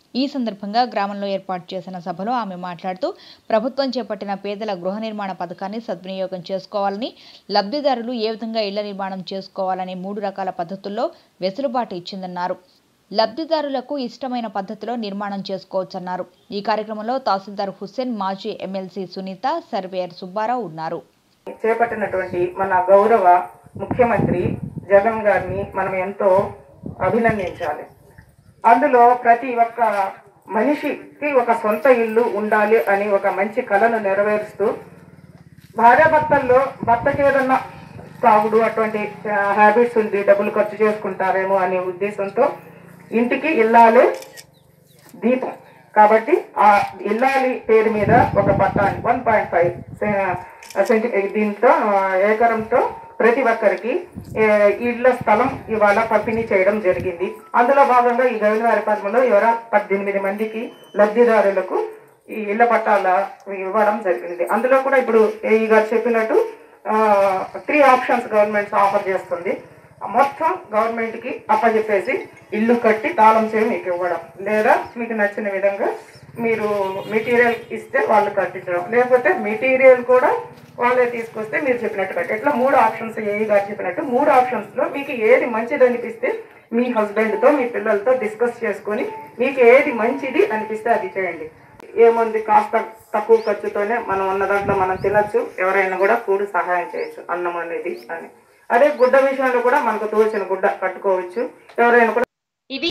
ఈ సందర్భంగా గ్రామంలో ఏర్పాటు చేసిన సభలో ఆమె మాట్లాడుతూ ప్రభుత్వం చేపట్టిన పేదల గృహ నిర్మాణ పథకాన్ని సద్వినియోగం చేసుకోవాలని లబ్ధిదారులు ఏ విధంగా ఇళ్ల నిర్మాణం చేసుకోవాలనే మూడు రకాల పద్ధతుల్లో వెసులుబాటు ఇచ్చిందన్నారు లబ్ధిదారులకు ఇష్టమైన పద్ధతిలో నిర్మాణం చేసుకోవచ్చన్నారు ఈ కార్యక్రమంలో తహసీల్దార్ హుస్సేన్ మాజీ ఎమ్మెల్సీ సునీత సర్వేయర్ సుబ్బారావు ఉన్నారు చేపట్టినటువంటి మన గౌరవ ముఖ్యమంత్రి జగన్ గారిని మనం ఎంతో అభినందించాలి అందులో ప్రతి ఒక్క మనిషికి ఒక సొంత ఇల్లు ఉండాలి అని ఒక మంచి కళను నెరవేరుస్తూ భార్యాభర్తల్లో భర్తకి ఏదన్నా తాగుడు అటువంటి హ్యాబిట్స్ ఉంది డబ్బులు ఖర్చు చేసుకుంటారేమో అనే ఉద్దేశంతో ఇంటికి ఇల్లాలి దీపం కాబట్టి ఆ ఇల్లాలి పేరు మీద ఒక పట్టాన్ని వన్ పాయింట్ ఫైవ్ సెంటి దీంతో ఆ, ఏకరంతో ప్రతి ఒక్కరికి ఏ, ఇళ్ల స్థలం ఇవాళ పంపిణీ చేయడం జరిగింది అందులో భాగంగా ఈ గవినవారి పద్మలో ఎవరో పద్దెనిమిది మందికి లబ్ధిదారులకు ఈ ఇళ్ల పట్టాల ఇవ్వడం జరిగింది అందులో కూడా ఇప్పుడు ఈ గారు చెప్పినట్టు త్రీ ఆప్షన్స్ గవర్నమెంట్ ఆఫర్ చేస్తుంది మొత్తం గవర్నమెంట్ కి అప్పచెప్పేసి ఇల్లు కట్టి తాళం చేయి మీకు ఇవ్వడం లేదా మీకు నచ్చిన విధంగా మీరు మెటీరియల్ ఇస్తే వాళ్ళు కట్టించడం లేకపోతే మెటీరియల్ కూడా వాళ్ళే తీసుకొస్తే మీరు చెప్పినట్టు కట్టి ఇట్లా మూడు ఆప్షన్స్ ఏ గారు చెప్పినట్టు మూడు ఆప్షన్స్ లో మీకు ఏది మంచిది అనిపిస్తే మీ హస్బెండ్ తో మీ పిల్లలతో డిస్కస్ చేసుకొని మీకు ఏది మంచిది అనిపిస్తే అది చేయండి ఏముంది కాస్త తక్కువ ఖర్చుతోనే మనం ఉన్న దాంట్లో మనం తినచ్చు ఎవరైనా కూడా కూడి సహాయం చేయొచ్చు అన్నం అనేది అని అదే గుడ్డ విషయంలో కూడా మనకు తోచిన గుడ్డ కట్టుకోవచ్చు ఎవరైనా కూడా